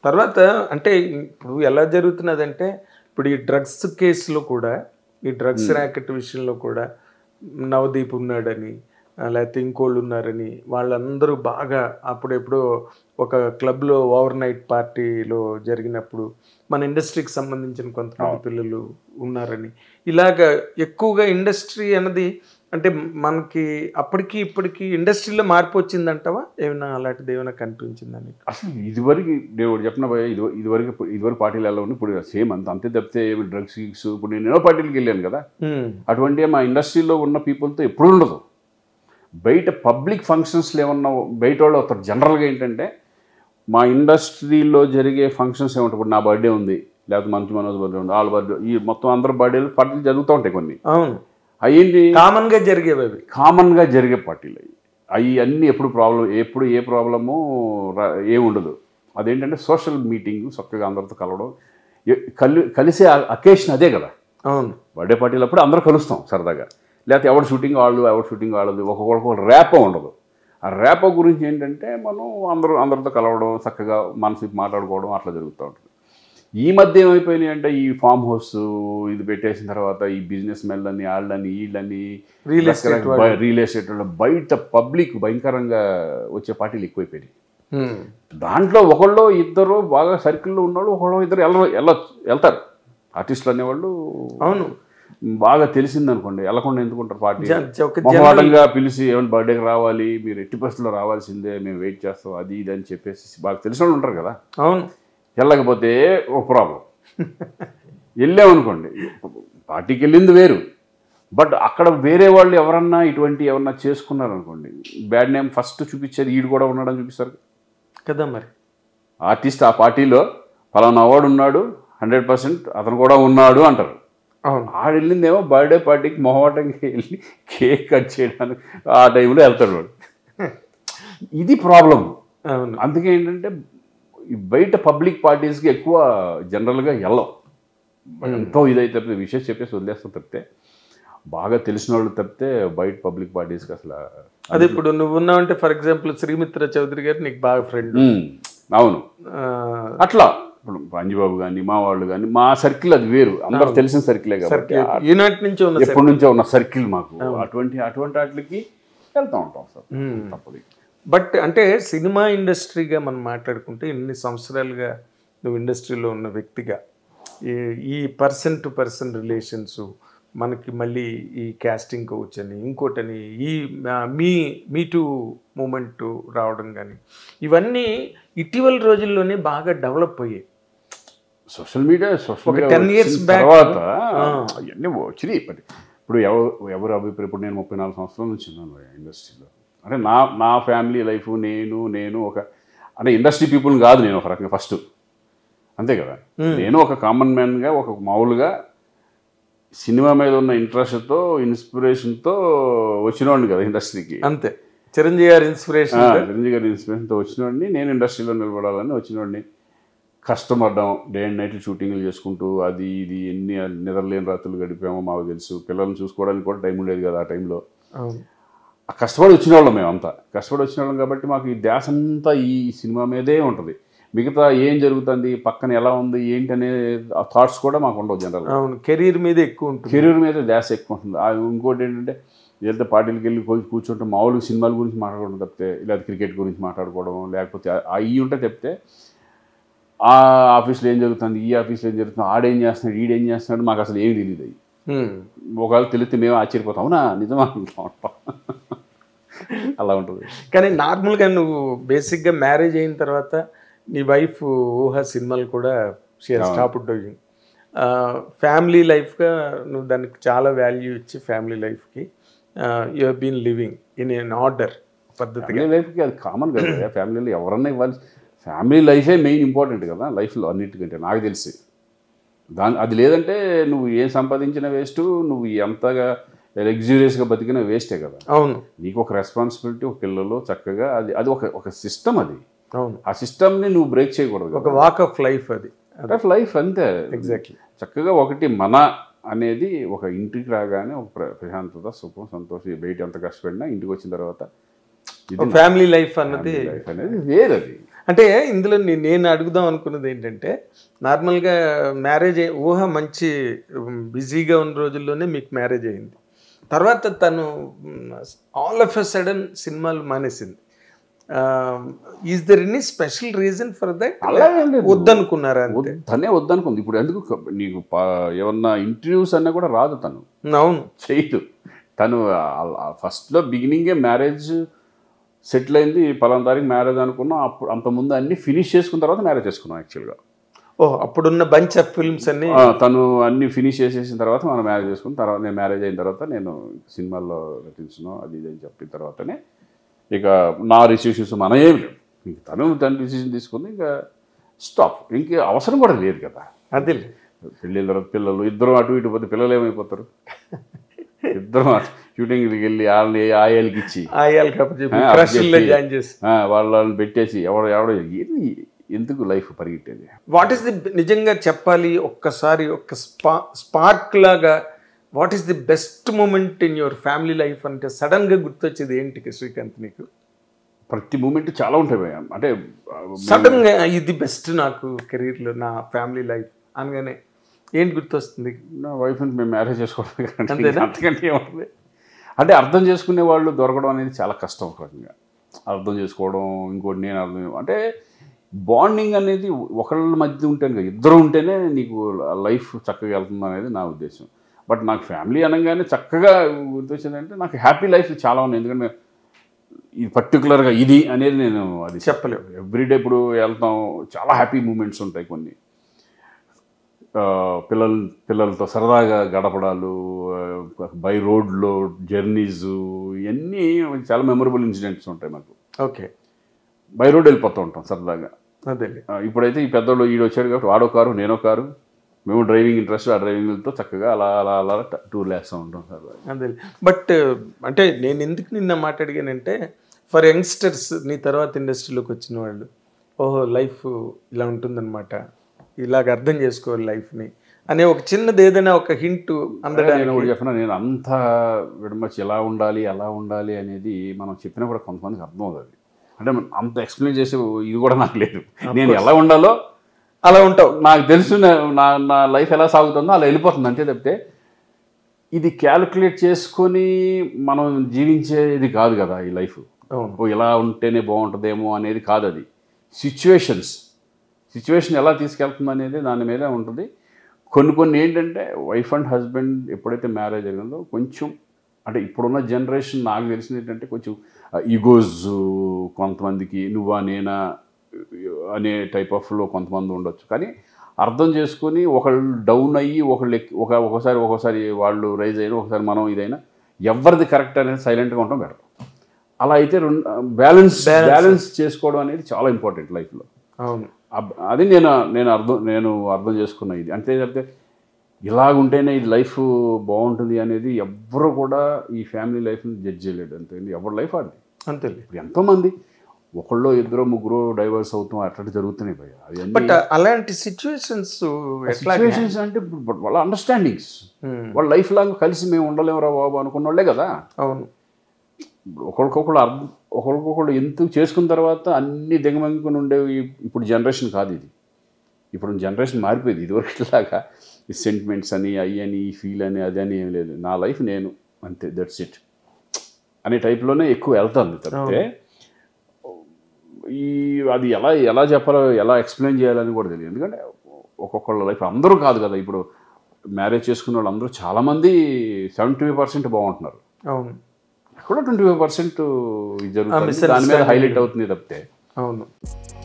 తర్వాత అంటే ఇప్పుడు ఎలా జరుగుతున్నదంటే ఇప్పుడు ఈ డ్రగ్స్ కేసులో కూడా ఈ డ్రగ్స్ ర్యాకెట్ విషయంలో కూడా నవదీప్ ఉన్నాడని ఆ, లేకపోతే ఇంకోళ్ళు ఉన్నారని వాళ్ళందరూ బాగా అప్పుడెప్పుడు ఒక క్లబ్లో ఓవర్ నైట్ పార్టీలో జరిగినప్పుడు మన ఇండస్ట్రీకి సంబంధించిన కొంతమంది పిల్లలు ఉన్నారని ఇలాగ ఎక్కువగా ఇండస్ట్రీ అన్నది అంటే మనకి అప్పటికి ఇప్పటికి ఇండస్ట్రీలో మార్పు వచ్చిందంటవా ఏమైనా అలాంటిది ఏమైనా కనిపించిందని అసలు ఇదివరకు దేవుడు చెప్పిన భయ ఇది ఇదివరకు ఇదివరకు పార్టీలు ఎలా ఉంది ఇప్పుడు సేమ్ అంత అంతే తప్పితే డ్రగ్స్ గిగ్స్ ఇప్పుడు నేను ఎన్నో పార్టీలకు వెళ్ళాను కదా అటువంటి మా ఇండస్ట్రీలో ఉన్న పీపుల్తో ఎప్పుడు ఉండదు బయట పబ్లిక్ ఫంక్షన్స్లో ఏమన్నా బయట వాళ్ళు అవుతారు జనరల్గా ఏంటంటే మా ఇండస్ట్రీలో జరిగే ఫంక్షన్స్ ఏమంటారు ఇప్పుడు నా బర్త్డే ఉంది లేకపోతే మంచి మనోజ్ బర్త్డే ఉంది వాళ్ళ బర్త్డే ఈ మొత్తం అందరి బర్త్డేలు పార్టీలు జరుగుతూ ఉంటాయి కొన్ని అవును అయ్యింది కామన్ గా జరిగేవి అవి కామన్గా జరిగే పార్టీలు అవి అవి అన్నీ ఎప్పుడు ప్రాబ్లం ఎప్పుడు ఏ ప్రాబ్లము ఏముండదు అదేంటంటే సోషల్ మీటింగ్ చక్కగా అందరితో కలవడం ఎ- కలి కలిసే అకేషన్ అదే కదా అవును బర్త్డే పార్టీలు అప్పుడు అందరూ కలుస్తాం సరదాగా లేకపోతే ఎవరు షూటింగ్ వాళ్ళు ఎవరు షూటింగ్ వాళ్ళది ఒక్కొక్కరికి ర్యాపో ఉండదు ఆ ర్యాపో గురించి ఏంటంటే మనం అందరూ అందరితో కలవడం చక్కగా మనసు మాట్లాడుకోవడం అట్లా జరుగుతూ ఉంటుంది ఈ మధ్య ఏమైపోయినాయి అంటే ఈ ఫామ్ హౌస్ ఇది పెట్టేసిన తర్వాత ఈ బిజినెస్ మెన్లని వాళ్ళని వీళ్ళని Real estate రియల్ ఎస్టేట్ వాళ్ళు బయట పబ్లిక్ భయంకరంగా వచ్చే పార్టీలు ఎక్కువైపోయినాయి హ్మ్. దాంట్లో ఒకళ్ళు ఇద్దరు బాగా సర్కిల్లో ఉన్నవాళ్ళు ఒకళ్ళు ఇద్దరు వెళ్ళ వెళ్ళ వెళ్తారు ఆర్టిస్టులు అనేవాళ్ళు అవును బాగా తెలిసింది అనుకోండి వెళ్ళకుండా ఎందుకుంటారు పార్టీ జ- జ- ఒక మొహమాటంగా పిలిచి ఏమైనా బర్త్డేకి రావాలి మీరు ఎట్టి పరిస్థితుల్లో రావాల్సిందే మేము వెయిట్ చేస్తాం అది ఇది అని చెప్పేసి బాగా తెలిసిన వాళ్ళు ఉంటారు కదా అవును వెళ్ళకపోతే ఒక ప్రాబ్లం వెళ్ళామనుకోండి పార్టీకి వెళ్ళింది వేరు బట్ అక్కడ వేరే వాళ్ళు ఎవరన్నా ఇటువంటి ఎవరన్నా చేసుకున్నారనుకోండి బ్యాడ్ నేమ్ ఫస్ట్ చూపించేది ఈడు కూడా ఉన్నాడని చూపిస్తారు కదా మరి ఆర్టిస్ట్ ఆ పార్టీలో ఫలానా వాడు ఉన్నాడు హండ్రెడ్ పర్సెంట్ అతను కూడా ఉన్నాడు అంటారు అవును ఆడు వెళ్ళిందేమో బర్త్డే పార్టీకి మొహమాటంగా వెళ్ళి కేక్ కట్ చేయడానికి ఆ టైంలో వెళ్తాడు వాడు ఇది ప్రాబ్లం అవును అందుకే ఏంటంటే ఈ బయట పబ్లిక్ పార్టీస్కి ఎక్కువ జనరల్గా వెళ్ళం ఎంతో ఇదైతే తప్పితే విషయం చెప్పేసి వదిలేస్తాం తప్పితే బాగా తెలిసిన వాళ్ళు తప్పితే బయట పబ్లిక్ పార్టీస్కి అసలు అదే ఇప్పుడు నువ్వు ఉన్నావంటే ఫర్ ఎగ్జాంపుల్ శ్రీమిత్ర చౌదరి గారు నీకు బాగా ఫ్రెండ్ ఉమ్, అవును అట్లా ఇప్పుడు అంజిబాబు కానీ మా వాళ్ళు కానీ మా సర్కిల్ అది వేరు అందరు తెలిసిన సర్కిలే కాబట్టి ఈనాటి నుంచి ఉన్న ఎప్పటి నుంచో ఉన్న సర్కిల్ మాకు అటువంటి అటువంటి వాటికి వెళ్తూ ఉంటాం సార్ తప్పదు బట్ అంటే సినిమా ఇండస్ట్రీగా మనం మాట్లాడుకుంటే ఇన్ని సంవత్సరాలుగా నువ్వు ఇండస్ట్రీలో ఉన్న వ్యక్తిగా ఈ ఈ పర్సన్ టు పర్సన్ రిలేషన్స్ మనకి మళ్ళీ ఈ క్యాస్టింగ్ కోచ్ అని ఇంకోటని ఈ ఆ, మీ మీ టూ మూమెంట్ రావడం కానీ ఇవన్నీ ఇటీవల రోజుల్లోనే బాగా డెవలప్ అయ్యాయి social media social media 10 years వచ్చిన back- తర్వాత అవన్నీ వచ్చినాయి మరి ఇప్పుడు ఎవరు ఎవరు అభిప్రాయం ఇప్పుడు నేను ముప్పై నాలుగు సంవత్సరాల నుంచి ఉన్నాను ఇండస్ట్రీలో అంటే నా నా ఫ్యామిలీ లైఫ్ నేను నేను ఒక అంటే ఇండస్ట్రీ పీపుల్ కాదు నేను ఒక రకంగా ఫస్ట్ అంతే కదా నేను ఒక కామన్ మ్యాన్గా ఒక మామూలుగా సినిమా మీద ఉన్న ఇంట్రెస్ట్తో ఇన్స్పిరేషన్తో వచ్చినవాడిని కదా ఇండస్ట్రీకి అంతే చిరంజీవి గారి ఇన్స్పిరేషన్ చిరంజీవి గారి ఇన్స్పిరేషన్తో వచ్చినవాడిని నేను ఇండస్ట్రీలో నిలబడాలని వచ్చినవాడిని కష్టపడ్డాం డే అండ్ నైట్ షూటింగ్లు చేసుకుంటూ అది ఇది ఎన్ని నిద్రలేని రాత్రులు గడిపామో మాకు తెలుసు పిల్లల్ని చూసుకోవడానికి కూడా టైం ఉండేది కదా ఆ టైంలో అవును ఆ కష్టపడి వచ్చిన వాళ్ళం మేమంతా కష్టపడి వచ్చిన వాళ్ళం కాబట్టి మాకు ఈ ధ్యాస అంతా ఈ సినిమా మీదే ఉంటుంది మిగతా ఏం జరుగుతుంది పక్కన ఎలా ఉంది ఏంటి అనే థాట్స్ కూడా మాకు ఉండవు జనరల్గా అవును కెరీర్ మీద ఎక్కువ ఉంటుంది కెరీర్ మీద ధ్యాస ఎక్కువ ఉంటుంది ఆ ఇంకోటి ఏంటంటే వెళ్తే పార్టీలకు వెళ్ళి పోయి కూర్చుంటే మామూలుగా సినిమాల గురించి మాట్లాడుకోవడం తప్పితే లేదా క్రికెట్ గురించి మాట్లాడుకోవడం లేకపోతే అవి ఉంటే తప్పితే ఆ ఆఫీస్లో ఏం జరుగుతుంది ఈ ఆఫీస్లో ఏం జరుగుతుంది ఆడేం చేస్తున్నాడు ఈడేం చేస్తున్నాడు మాకు అసలు ఏమి తెలియదు అవి హ్మ్. ఒకవేళ తెలిస్తే మేము ఆశ్చర్యపోతాం అవునా నిజమా అంటా ఉంటాం అలా ఉంటుంది కానీ నార్మల్గా నువ్వు బేసిక్గా మ్యారేజ్ అయిన తర్వాత నీ వైఫ్ ఊహ సినిమాలు కూడా షేర్ స్టాప్ డూయింగ్ ఫ్యామిలీ లైఫ్గా నువ్వు దానికి చాలా వాల్యూ ఇచ్చి ఫ్యామిలీ లైఫ్కి you have been living in an order పద్ధతిగా ఫ్యామిలీ లైఫ్కి అది కామన్ కదా ఫ్యామిలీలో ఎవరన్నా ఇవ్వాలి ఫ్యామిలీ లైఫే మెయిన్ ఇంపార్టెంట్ కదా లైఫ్లో అన్నిటికంటే నాకు తెలిసి దాని అది లేదంటే నువ్వు ఏం సంపాదించిన వేస్ట్ నువ్వు ఎంతగా లగ్జూరియస్గా బతికిన వేస్టే కదా అవును నీకు ఒక రెస్పాన్సిబిలిటీ ఒక పిల్లలు చక్కగా అది అది ఒక ఒక సిస్టమ్ అది అవును ఆ సిస్టమ్ని నువ్వు బ్రేక్ చేయకూడదు ఒక వాక్ ఆఫ్ లైఫ్ అది లైఫ్ అంతే ఎగ్జాక్ట్లీ చక్కగా ఒకటి మన అనేది ఒక ఇంటికి రాగానే ఒక ప్ర- ప్రశాంతత సుఖం సంతోషం బయట ఎంత కష్టపడినా ఇంటికి వచ్చిన తర్వాత ఇది ఫ్యామిలీ లైఫ్ అన్నది లైఫ్ అనేది వేరది అంటే ఇందులో నే- నేను అడుగుదాం అనుకున్నది ఏంటంటే నార్మల్గా మ్యారేజ్ ఊహ మంచి బిజీగా ఉన్న రోజుల్లోనే మీకు మ్యారేజ్ అయింది తర్వాత తను ఆల్ ఆఫ్ ఎ సడన్ సినిమాలు మానేసింది is there any special reason for that అలా ఏం లేదు. వద్దనుకున్నారా అంతే తనే వద్దనుకుంది ఇప్పుడు ఎందుకు క- నీకు ప- ఏమన్నా ఇంటర్వ్యూస్ అన్నా కూడా రాదు తను అవును చేయదు తను ఫస్ట్లో బిగినింగే మ్యారేజ్ సెటిల్ అయింది పలానా తారీఖు మ్యారేజ్ అనుకున్నాం అప్పుడు అంతకుముందు అన్ని ఫినిష్ చేసుకున్న తర్వాత మ్యారేజ్ చేసుకున్నాం యాక్చువల్గా ఓ అప్పుడున్న బంచ్ ఆఫ్ ఫిల్మ్స్ అన్ని తను అన్ని ఫినిష్ చేసేసిన తర్వాత మనం మ్యారేజ్ చేసుకున్న తర్వాత నేను మ్యారేజ్ అయిన తర్వాత నేను సినిమాల్లో నటించను అది ఇది అని చెప్పిన తర్వాతనే ఇక నా రిసీవ్స్ మన ఏమి లేవు ఇంక తను తన డిసిషన్ తీసుకుంది ఇంకా స్టాప్ ఇంక అవసరం కూడా లేదు కదా అదే పెళ్ళిన తర్వాత పిల్లలు ఇద్దరు అటు ఇటు పోతే పిల్లలు ఏమైపోతారు ఇద్దరు షూటింగ్కి వెళ్ళి వాళ్ళని ఆయాలకి ఇచ్చి ఆయాలి కాబట్టి ఆ, క్రష్లో అప్పచెప్పి, జాయిన్ చేసి ఆ, వాళ్ళని పెట్టేసి ఎవడు ఎవడో ఏంది ఎందుకు లైఫ్ పరిగెట్టేది వాట్ ఈస్ ది నిజంగా చెప్పాలి ఒక్కసారి ఒక్క స్పా స్పార్క్ లాగా what is the best moment in your family life అంటే సడన్ గా గుర్తొచ్చేది ఏంటి శ్రీకాంత్ నీకు ప్రతి మూమెంట్ చాలా ఉంటాయి భయ్యా. అంటే ఆ, సడన్ గా ఇది బెస్ట్ నాకు career లో నా ఫ్యామిలీ లైఫ్ అనగానే ఏంటి గుర్తొస్తుంది నా వైఫ్ని మేము మ్యారేజ్ చేసుకోవడం అంతేనా? అంతకంటే ఏముంటుంది అంటే అర్థం చేసుకునే వాళ్ళు దొరకడం అనేది చాలా కష్టం ఒక రకంగా అర్థం చేసుకోవడం ఇంకోటి నేను అర్థం అంటే బాండింగ్ అనేది ఒకళ్ళ మధ్య ఉంటేనే కదా ఇద్దరు ఉంటేనే నీకు లైఫ్ చక్కగా వెళ్తుంది అనేది నా ఉద్దేశం బట్ నాకు ఫ్యామిలీ అనగానే చక్కగా గుర్తొచ్చిందంటే నాకు హ్యాపీ లైఫ్ చాలా ఉన్నాయి ఎందుకంటే ఇది పర్టికులర్గా ఇది అనేది నేను అది చెప్పలేవు. ఎవ్రీడే ఇప్పుడు వెళ్తాం చాలా హ్యాపీ మూమెంట్స్ ఉంటాయి కొన్ని ఆ, పిల్లల పిల్లలతో సరదాగా గడపడాలు బై రోడ్లో జర్నీస్ ఇవన్నీ చాలా మెమరబుల్ ఇన్సిడెంట్స్ ఉంటాయి మాకు ఓకే బై రోడ్ వెళ్ళిపోతూ ఉంటాం సరదాగా అదే ఆ, ఇప్పుడైతే ఈ పెద్దోళ్ళు ఈడు వచ్చాడు కాబట్టి వాడో కారు నేనో కారు మేము డ్రైవింగ్ ఇంట్రెస్ట్ ఆ డ్రైవింగ్తో చక్కగా అలా అలా అలా టూర్లు వేస్తూ ఉంటాం సరదాగా అదే బట్ అంటే నేను ఎందుకు నిన్న మాట్లాడిగానంటే ఫర్ యంగ్స్టర్స్ నీ తర్వాత ఇండస్ట్రీలోకి వచ్చిన వాళ్ళు ఓహో లైఫ్ ఇలా ఉంటుందన్నమాట ఇలాగ అర్థం చేసుకోవాలి లైఫ్ని అనే ఒక చిన్నది ఏదైనా ఒక హింట్ నేను అందడానికి ఒకటి చెప్పిన నేను అంత విడమచ్చి ఎలా ఉండాలి ఎలా ఉండాలి అనేది మనం చెప్పినా కూడా కొంతమందికి అర్థం అవుతుంది అంటే మనం అంత ఎక్స్ప్లెయిన్ చేసే ఇది కూడా నాకు లేదు నేను ఎలా ఉండాలో అలా ఉంటావు నాకు తెలుసు నా- నా నా లైఫ్ ఎలా సాగుతుందో అలా వెళ్ళిపోతుంది అంతే తప్పితే ఇది క్యాలిక్యులేట్ చేసుకొని మనం జీవించేది కాదు కదా ఈ లైఫ్ అవును ఓ ఇలా ఉంటేనే బాగుంటుందేమో అనేది కాదు అది సిచ్యువేషన్స్ సిచ్యువేషన్ ఎలా తీసుకెళ్తుంది అనేది దాని మీద ఉంటుంది కొన్ని కొన్ని ఏంటంటే వైఫ్ అండ్ హస్బెండ్ ఎప్పుడైతే మ్యారేజ్ జరిగిందో కొంచెం అంటే ఇప్పుడున్న జనరేషన్ నాకు తెలిసింది ఏంటంటే కొంచెం ఈగోస్ కొంతమందికి నువ్వా నేనా అనే టైప్ ఆఫ్లో కొంతమంది ఉండొచ్చు కానీ అర్థం చేసుకొని ఒకళ్ళు డౌన్ అయ్యి ఒకళ్ళు ఎక్కి ఒక ఒకసారి ఒకసారి వాళ్ళు రైజ్ అయినా ఒకసారి మనం ఇదైనా ఎవరిది కరెక్ట్ అనేది సైలెంట్గా ఉండటం బెటర్ అలా అయితే రెండు బ్యాలెన్స్ బ్యాలెన్స్ చేసుకోవడం అనేది చాలా ఇంపార్టెంట్ లైఫ్లో అవును అబ్- అది నేను నేను అర్థం నేను అర్థం చేసుకున్న ఇది అంతే తప్పితే ఇలాగుంటేనే ఈ లైఫ్ బాగుంటుంది అనేది ఎవ్వరు కూడా ఈ ఫ్యామిలీ లైఫ్ని జడ్జ్ చేయలేడు అంతే ఎవరి లైఫ్ అది అంతేలే ఇప్పుడు ఎంతోమంది ఒకళ్ళు ఇద్దరు ముగ్గురు డైవర్స్ అవుతాం అట్లా జరుగుతున్నాయి భయ్య అది అన్ని బట్ అలాంటి సిచ్యువేషన్స్ ఎట్లా సిచ్యువేషన్స్ అంటే ఇప్పుడు వాళ్ళ అండర్స్టాండింగ్స్ Hmm. వాళ్ళ లైఫ్ లాంగ్ కలిసి మేము ఉండలేమురా బాబు అనుకున్న వాళ్ళే కదా అవును ఇప్పుడు ఒకరికొకళ్ళు అర్థం ఒకరికొకళ్ళు ఎందుకు చేసుకున్న తర్వాత అన్ని దిగమంగుకొని ఉండేవి ఇప్పుడు జనరేషన్ కాదు ఇది ఇప్పుడు జనరేషన్ మారిపోయింది ఇదివరకు ఇట్లాగా ఈ సెంటిమెంట్స్ అని అయ్యి అని ఈ ఫీల్ అని అది అని ఏం లేదు నా లైఫ్ నేను అంతే దట్స్ ఇట్ అనే టైప్లోనే ఎక్కువ వెళ్తుంది తప్పితే ఈ అది ఎలా ఎలా చెప్పాలో ఎలా ఎక్స్ప్లెయిన్ చేయాలని కూడా తెలియదు ఎందుకంటే ఒక్కొక్కళ్ళ లైఫ్ అందరూ కాదు కదా ఇప్పుడు మ్యారేజ్ చేసుకున్న వాళ్ళు అందరూ చాలామంది సెవెంటీ ఫైవ్ పర్సెంట్ బాగుంటున్నారు అవును కూడా ట్వంటీ ఫైవ్ పర్సెంట్ జరుగుతుంది దాని మీద misunderstanding. హైలైట్ అవుతుంది తప్పితే అవును